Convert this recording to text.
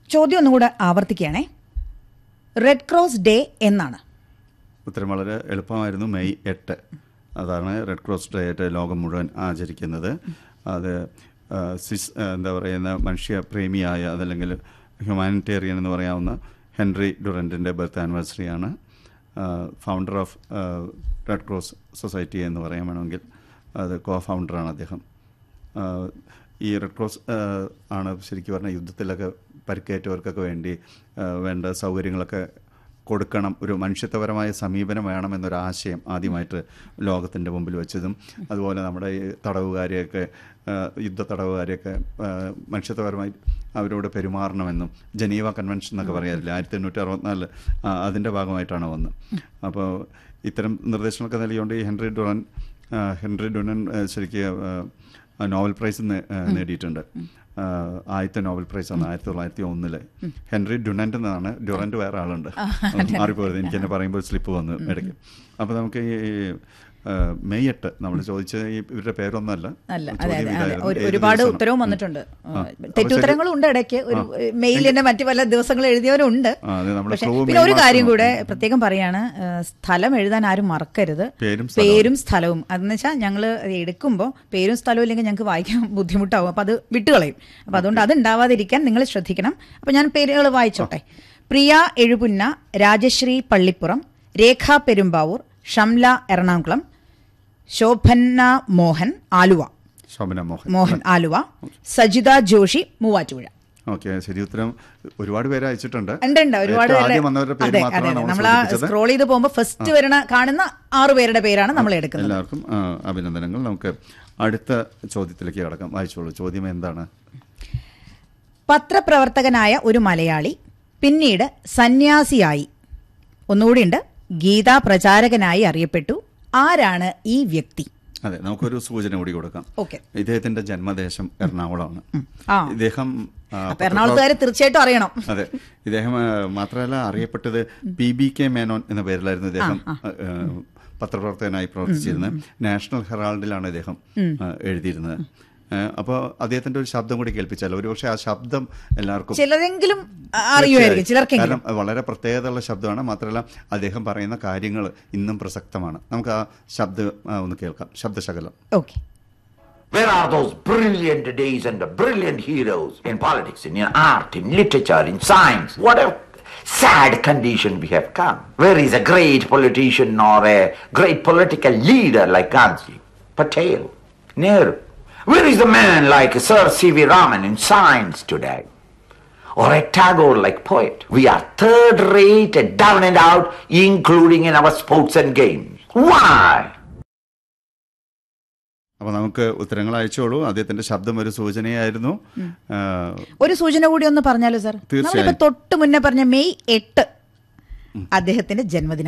ചോദ്യം ഒന്നുകൂടെ ആവർത്തിക്കുകയാണേ red cross day എന്നാണ് ഉത്തരം വളരെ എളുപ്പമായിരുന്നു മെയ് എട്ട് അതാണ് റെഡ് ക്രോസ് ഡേ ആയിട്ട് ലോകം മുഴുവൻ ആചരിക്കുന്നത് അത് ആ, സിസ് ആ, എന്താ പറയുന്ന മനുഷ്യപ്രേമിയായ അതല്ലെങ്കിൽ ഹ്യൂമാനിറ്റേറിയൻ എന്ന് പറയാവുന്ന ഹെൻറി ഡുറൻറ്റിൻ്റെ ബർത്ത് ആനിവേഴ്സറിയാണ് founder of Red Cross society എന്ന് പറയാൻ വേണമെങ്കിൽ അത് കോ ഫൗണ്ടറാണ് അദ്ദേഹം ആ, ഈ റെഡ് ക്രോസ് ആ, ആണ് ശരിക്കും പറഞ്ഞാൽ യുദ്ധത്തിലൊക്കെ പരിക്കേറ്റവർക്കൊക്കെ വേണ്ടി ആ, വേണ്ട സൗകര്യങ്ങളൊക്കെ കൊടുക്കണം ഒരു മനുഷ്യത്വപരമായ സമീപനം വേണമെന്നൊരാശയം ആദ്യമായിട്ട് ലോകത്തിൻ്റെ മുമ്പിൽ വെച്ചതും അതുപോലെ നമ്മുടെ ഈ തടവുകാരെയൊക്കെ ആ, യുദ്ധ തടവുകാരെയൊക്കെ ആ, മനുഷ്യത്വപരമായി അവരോട് പെരുമാറണമെന്നും ജനീവ കൺവെൻഷൻ എന്നൊക്കെ പറയാറില്ല ആയിരത്തി എണ്ണൂറ്റി അറുപത്തിനാലിൽ അതിൻ്റെ ഭാഗമായിട്ടാണ് വന്നത് അപ്പോൾ ഇത്തരം നിർദ്ദേശങ്ങളൊക്കെ നൽകിക്കൊണ്ട് ഈ ഹെൻറി ഡുറൻ ആ, ഹെൻറി ഡുറൻ ആ, ശരിക്കും ആ, നോവൽ പ്രൈസ് നേ- ആ, നേടിയിട്ടുണ്ട് ആ, ആദ്യത്തെ നോവൽ പ്രൈസ് ആണ് ആയിരത്തി തൊള്ളായിരത്തി ഒന്നില് ഹെൻറി ഡുനന്റ് എന്നാണ് ഡുറന്റ് വേറെ ആളുണ്ട് മാറിപ്പോയത് എനിക്ക് എന്നെ പറയുമ്പോൾ സ്ലിപ്പ് വന്നു ഇടയ്ക്ക് അപ്പോൾ നമുക്ക് ഈ ആ, മെയ് എട്ട് നമ്മൾ ചോദിച്ച ഈ ഇവരുടെ പേരൊന്നല്ല അല്ല അതെ ചോദ്യം അതെ അതെ ഇതായിരുന്നു. ഒരു- ഏത് ഒരുപാട് ദിവസമാണ്? ഉത്തരവും ഉം. വന്നിട്ടുണ്ട് ആ. തെറ്റുത്തരങ്ങളും ഉണ്ട് ഇടയ്ക്ക് ഒരു മെയിലിന്റെ മറ്റു പല ദിവസങ്ങൾ എഴുതിയവരുണ്ട് ആ, അത് നമ്മുടെ പക്ഷേ ക്ലൂ പിന്നെ ഒരു മെയ് കാര്യം മാസം കൂടെ പ്രത്യേകം പറയാണ് ഏഹ്, സ്ഥലം എഴുതാൻ ആരും മറക്കരുത് പേരും സ്ഥലവും. പേരും സ്ഥലവും അതെന്ന് വെച്ചാൽ ഞങ്ങൾ എടുക്കുമ്പോൾ പേരും സ്ഥലവും ഇല്ലെങ്കിൽ ഞങ്ങൾക്ക് വായിക്കാൻ ബുദ്ധിമുട്ടാവും അപ്പോൾ അത് വിട്ടുകളയും അപ്പോൾ അതുകൊണ്ട് അത് ഉണ്ടാവാതിരിക്കാൻ നിങ്ങൾ ശ്രദ്ധിക്കണം അപ്പോൾ ഞാൻ പേരുകൾ വായിച്ചോട്ടെ പ്രിയ എഴുപുന്ന രാജശ്രീ പള്ളിപ്പുറം രേഖ പെരുമ്പാവൂർ ഷംല എറണാകുളം ശോഭന്ന മോഹൻ ആലുവ ശോഭന മോഹൻ മോഹൻ ആലുവ സജിത ജോഷി മൂവാറ്റുപുഴ ഓക്കെ ശരി ഉത്തരം ഒരുപാട് പേര് അയച്ചിട്ടുണ്ട് ഉണ്ട് ഉണ്ട് ഒരുപാട് ഏറ്റവും പേരുടെ- ആദ്യം വന്നവരുടെ പേര് അതെ അതെ മാത്രമാണ് നമ്മൾ നമ്മൾ ആ സൂചിപ്പിച്ചത്. സ്ക്രോൾ ചെയ്ത് പോകുമ്പോൾ ഫസ്റ്റ് വരുന്ന കാണുന്ന ആറു പേരുടെ പേരാണ് നമ്മൾ എടുക്കുന്നത് എല്ലാവർക്കും ആ, അഭിനന്ദനങ്ങൾ നമുക്ക് അടുത്ത ചോദ്യത്തിലേക്ക് കടക്കാം വായിച്ചോളൂ ചോദ്യം എന്താണ് പത്രപ്രവർത്തകനായ ഒരു മലയാളി പിന്നീട് സന്യാസിയായി ഒന്നുകൂടിയുണ്ട് ഗീതാ പ്രചാരകനായി അറിയപ്പെട്ടു ആരാണ് ഈ വ്യക്തി അതെ നമുക്കൊരു സൂചന കൂടി കൊടുക്കാം ഓക്കെ ഇദ്ദേഹത്തിന്റെ ജന്മദേശം എറണാകുളമാണ് ആ ഇദ്ദേഹം ആ, അപ്പൊ എറണാകുളത്തുകാരെ തീർച്ചയായിട്ടും അറിയണം അതെ ഇദ്ദേഹം ആ, മാത്രമല്ല അറിയപ്പെട്ടത് പി ബി കെ മേനോൻ എന്ന പേരിലായിരുന്നു ഇദ്ദേഹം ആ, ആ, പത്രപ്രവർത്തകനായി പ്രവർത്തിച്ചിരുന്നത് നാഷണൽ ഹെറാൾഡിലാണ് ഇദ്ദേഹം ആ, എഴുതിയിരുന്നത് അപ്പോൾ അദ്ദേഹത്തിന്റെ ഒരു ശബ്ദം കൂടി കേൾപ്പിച്ചാൽ ഒരുപക്ഷെ ആ ശബ്ദം എല്ലാവർക്കും ചിലരെങ്കിലും അറിയുമായിരിക്കും ചിലർക്കെങ്കിലും കാരണം വളരെ പ്രത്യേകതയുള്ള ശബ്ദമാണ് മാത്രമല്ല അദ്ദേഹം പറയുന്ന കാര്യങ്ങൾ ഇന്നും പ്രസക്തമാണ് നമുക്ക് ആ ശബ്ദം ആ, ഒന്ന് കേൾക്കാം ശബ്ദശകലം okay Where are those brilliant days and the brilliant heroes in politics, in art, in literature, in science? What a sad condition we have come. Where is a great politician or a great political leader like Gandhi, Patel, Nehru? Where is the man like Sir C.V. Raman in science today? Or a Tagore like poet? We are third rate and down and out, including in our sports and games. Why? അപ്പോൾ നമുക്ക് ഉത്തരങ്ങൾ അയച്ചോളൂ അദ്ദേഹത്തിന്റെ ശബ്ദം ഒരു സൂചനയായിരുന്നു ആ, ഒരു സൂചന കൂടി ഒന്ന് പറഞ്ഞാലോ സാർ തീർച്ചയായും. നമ്മളിപ്പോ തൊട്ട് മുന്നേ പറഞ്ഞ മെയ് എട്ട് അദ്ദേഹത്തിന്റെ ജന്മദിനം